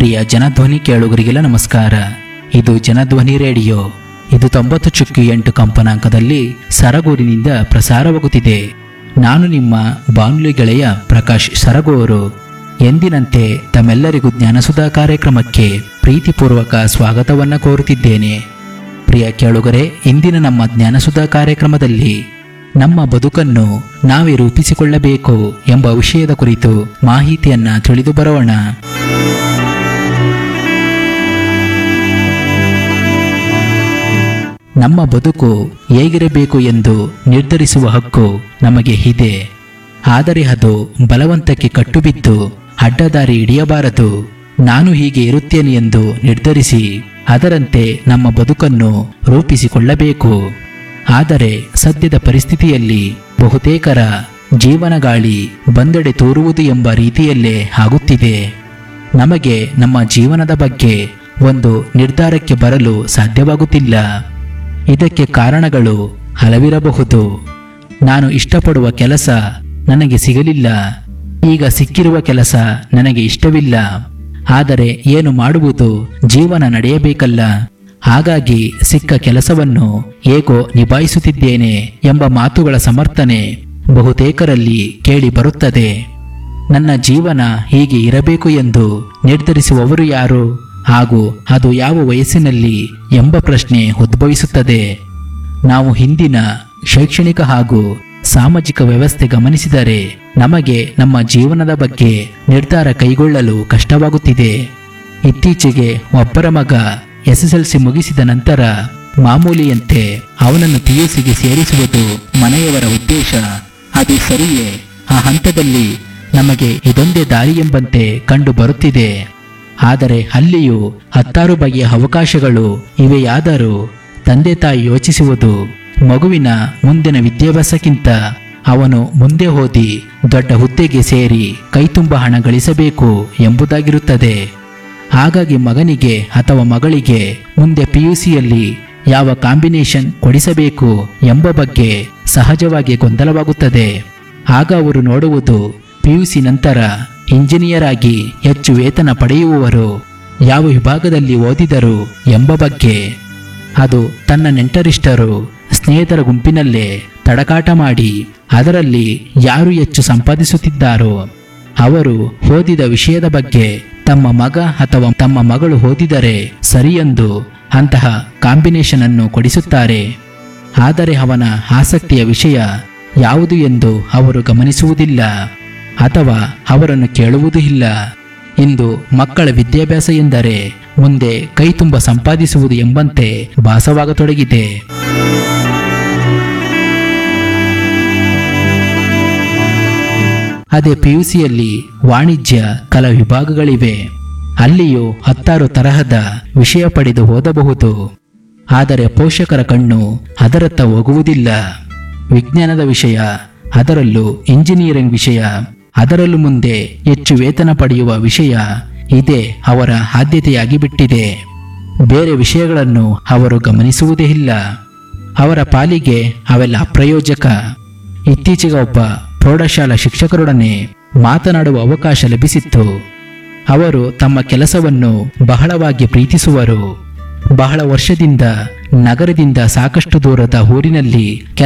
ಪ್ರಿಯ ಜನಧ್ವನಿ ಕೇಳುಗರಿಗೆಲ್ಲ ನಮಸ್ಕಾರ ಇದು ಜನಧ್ವನಿ ರೇಡಿಯೋ ಇದು ತೊಂಬತ್ತು ಚುಕ್ಕಿ ಎಂಟು ಕಂಪನಾಂಕದಲ್ಲಿ ಸರಗೂರಿನಿಂದ ಪ್ರಸಾರವಾಗುತ್ತಿದೆ ನಾನು ನಿಮ್ಮ ಬಾನುಲಿ ಗೆಳೆಯ ಪ್ರಕಾಶ್ ಸರಗೂರು ಎಂದಿನಂತೆ ತಮ್ಮೆಲ್ಲರಿಗೂ ಜ್ಞಾನಸುಧಾ ಕಾರ್ಯಕ್ರಮಕ್ಕೆ ಪ್ರೀತಿಪೂರ್ವಕ ಸ್ವಾಗತವನ್ನು ಕೋರುತ್ತಿದ್ದೇನೆ ಪ್ರಿಯ ಕೇಳುಗರೆ ಇಂದಿನ ನಮ್ಮ ಜ್ಞಾನಸುಧಾ ಕಾರ್ಯಕ್ರಮದಲ್ಲಿ ನಮ್ಮ ಬದುಕನ್ನು ನಾವೇ ರೂಪಿಸಿಕೊಳ್ಳಬೇಕು ಎಂಬ ವಿಷಯದ ಕುರಿತು ಮಾಹಿತಿಯನ್ನ ತಿಳಿದು ಬರೋಣ ನಮ್ಮ ಬದುಕು ಹೇಗಿರಬೇಕು ಎಂದು ನಿರ್ಧರಿಸುವ ಹಕ್ಕು ನಮಗೆ ಇದೆ ಆದರೆ ಅದು ಬಲವಂತಕ್ಕೆ ಕಟ್ಟುಬಿದ್ದು ಅಡ್ಡದಾರಿ ಹಿಡಿಯಬಾರದು ನಾನು ಹೀಗೆ ಇರುತ್ತೇನೆ ಎಂದು ನಿರ್ಧರಿಸಿ ಅದರಂತೆ ನಮ್ಮ ಬದುಕನ್ನು ರೂಪಿಸಿಕೊಳ್ಳಬೇಕು ಆದರೆ ಸದ್ಯದ ಪರಿಸ್ಥಿತಿಯಲ್ಲಿ ಬಹುತೇಕರ ಜೀವನಗಾಳಿ ಬಂದೆಡೆ ತೋರುವುದು ಎಂಬ ರೀತಿಯಲ್ಲೇ ಆಗುತ್ತಿದೆ ನಮಗೆ ನಮ್ಮ ಜೀವನದ ಬಗ್ಗೆ ಒಂದು ನಿರ್ಧಾರಕ್ಕೆ ಬರಲು ಸಾಧ್ಯವಾಗುತ್ತಿಲ್ಲ ಇದಕ್ಕೆ ಕಾರಣಗಳು ಹಲವಿರಬಹುದು ನಾನು ಇಷ್ಟಪಡುವ ಕೆಲಸ ನನಗೆ ಸಿಗಲಿಲ್ಲ ಈಗ ಸಿಕ್ಕಿರುವ ಕೆಲಸ ನನಗೆ ಇಷ್ಟವಿಲ್ಲ ಆದರೆ ಏನು ಮಾಡುವುದು ಜೀವನ ನಡೆಯಬೇಕಲ್ಲ ಹಾಗಾಗಿ ಸಿಕ್ಕ ಕೆಲಸವನ್ನು ಹೇಗೋ ನಿಭಾಯಿಸುತ್ತಿದ್ದೇನೆ ಎಂಬ ಮಾತುಗಳ ಸಮರ್ಥನೆ ಬಹುತೇಕರಲ್ಲಿ ಕೇಳಿ ಬರುತ್ತದೆ ನನ್ನ ಜೀವನ ಹೀಗೆ ಇರಬೇಕು ಎಂದು ನಿರ್ಧರಿಸುವವರು ಯಾರು ಹಾಗೂ ಅದು ಯಾವ ವಯಸ್ಸಿನಲ್ಲಿ ಎಂಬ ಪ್ರಶ್ನೆ ಉದ್ಭವಿಸುತ್ತದೆ ನಾವು ಹಿಂದಿನ ಶೈಕ್ಷಣಿಕ ಹಾಗೂ ಸಾಮಾಜಿಕ ವ್ಯವಸ್ಥೆ ಗಮನಿಸಿದರೆ ನಮಗೆ ನಮ್ಮ ಜೀವನದ ಬಗ್ಗೆ ನಿರ್ಧಾರ ಕೈಗೊಳ್ಳಲು ಕಷ್ಟವಾಗುತ್ತಿದೆ ಇತ್ತೀಚೆಗೆ ಒಬ್ಬರ ಮಗ ಎಸ್ಎಸ್ಎಲ್ಸಿ ಮುಗಿಸಿದ ನಂತರ ಮಾಮೂಲಿಯಂತೆ ಅವನನ್ನು ಪಿಯುಸಿಗೆ ಸೇರಿಸುವುದು ಮನೆಯವರ ಉದ್ದೇಶ ಅದು ಸರಿಯೇ ಆ ಹಂತದಲ್ಲಿ ನಮಗೆ ಇದೊಂದೇ ದಾರಿ ಎಂಬಂತೆ ಕಂಡು ಬರುತ್ತಿದೆ ಆದರೆ ಅಲ್ಲಿಯೂ ಹತ್ತಾರು ಬಗೆಯ ಅವಕಾಶಗಳು ಇವೆಯಾದರೂ ತಂದೆ ತಾಯಿ ಯೋಚಿಸುವುದು ಮಗುವಿನ ಮುಂದಿನ ವಿದ್ಯಾಭ್ಯಾಸಕ್ಕಿಂತ ಅವನು ಮುಂದೆ ಓದಿ ದೊಡ್ಡ ಹುದ್ದೆಗೆ ಸೇರಿ ಕೈತುಂಬ ಹಣ ಗಳಿಸಬೇಕು ಎಂಬುದಾಗಿರುತ್ತದೆ ಹಾಗಾಗಿ ಮಗನಿಗೆ ಅಥವಾ ಮಗಳಿಗೆ ಮುಂದೆ ಪಿಯುಸಿಯಲ್ಲಿ ಯಾವ ಕಾಂಬಿನೇಷನ್ ಕೊಡಿಸಬೇಕು ಎಂಬ ಬಗ್ಗೆ ಸಹಜವಾಗಿ ಗೊಂದಲವಾಗುತ್ತದೆ ಆಗ ಅವರು ನೋಡುವುದು ಪಿಯುಸಿ ನಂತರ ಇಂಜಿನಿಯರ್ ಆಗಿ ಹೆಚ್ಚು ವೇತನ ಪಡೆಯುವವರು ಯಾವ ವಿಭಾಗದಲ್ಲಿ ಓದಿದರು ಎಂಬ ಬಗ್ಗೆ ಅದು ತನ್ನ ನೆಂಟರಿಷ್ಟರು ಸ್ನೇಹಿತರ ಗುಂಪಿನಲ್ಲೇ ತಡಕಾಟ ಮಾಡಿ ಅದರಲ್ಲಿ ಯಾರು ಹೆಚ್ಚು ಸಂಪಾದಿಸುತ್ತಿದ್ದಾರೋ ಅವರು ಓದಿದ ವಿಷಯದ ಬಗ್ಗೆ ತಮ್ಮ ಮಗ ಅಥವಾ ತಮ್ಮ ಮಗಳು ಓದಿದರೆ ಸರಿಯೆಂದು ಅಂತಹ ಕಾಂಬಿನೇಷನ್ ಅನ್ನು ಕೊಡಿಸುತ್ತಾರೆ ಆದರೆ ಅವನ ಆಸಕ್ತಿಯ ವಿಷಯ ಯಾವುದು ಎಂದು ಅವರು ಗಮನಿಸುವುದಿಲ್ಲ ಅಥವಾ ಅವರನ್ನು ಕೇಳುವುದೂ ಇಲ್ಲ ಇಂದು ಮಕ್ಕಳ ವಿದ್ಯಾಭ್ಯಾಸ ಎಂದರೆ ಮುಂದೆ ಕೈ ತುಂಬ ಸಂಪಾದಿಸುವುದು ಎಂಬಂತೆ ಭಾಸವಾಗತೊಡಗಿದೆ ಅದೇ ಪಿಯುಸಿಯಲ್ಲಿ ವಾಣಿಜ್ಯ ಕಲಾ ವಿಭಾಗಗಳಿವೆ ಅಲ್ಲಿಯೂ ಹತ್ತಾರು ತರಹದ ವಿಷಯ ಪಡೆದು ಓದಬಹುದು ಆದರೆ ಪೋಷಕರ ಕಣ್ಣು ಅದರತ್ತ ಹೋಗುವುದಿಲ್ಲ ವಿಜ್ಞಾನದ ವಿಷಯ ಅದರಲ್ಲೂ ಇಂಜಿನಿಯರಿಂಗ್ ವಿಷಯ ಅದರಲ್ಲೂ ಮುಂದೆ ಹೆಚ್ಚು ವೇತನ ಪಡೆಯುವ ವಿಷಯ ಇದೇ ಅವರ ಆದ್ಯತೆಯಾಗಿ ಬಿಟ್ಟಿದೆ ಬೇರೆ ವಿಷಯಗಳನ್ನು ಅವರು ಗಮನಿಸುವುದೇ ಇಲ್ಲ ಅವರ ಪಾಲಿಗೆ ಅವೆಲ್ಲ ಅಪ್ರಯೋಜಕ ಇತ್ತೀಚೆಗೆ ಒಬ್ಬ ಪ್ರೌಢಶಾಲಾ ಶಿಕ್ಷಕರೊಡನೆ ಮಾತನಾಡುವ ಅವಕಾಶ ಲಭಿಸಿತ್ತು ಅವರು ತಮ್ಮ ಕೆಲಸವನ್ನು ಬಹಳವಾಗಿ ಪ್ರೀತಿಸುವರು ಬಹಳ ವರ್ಷದಿಂದ ನಗರದಿಂದ ಸಾಕಷ್ಟು ದೂರದ ಊರಿನಲ್ಲಿ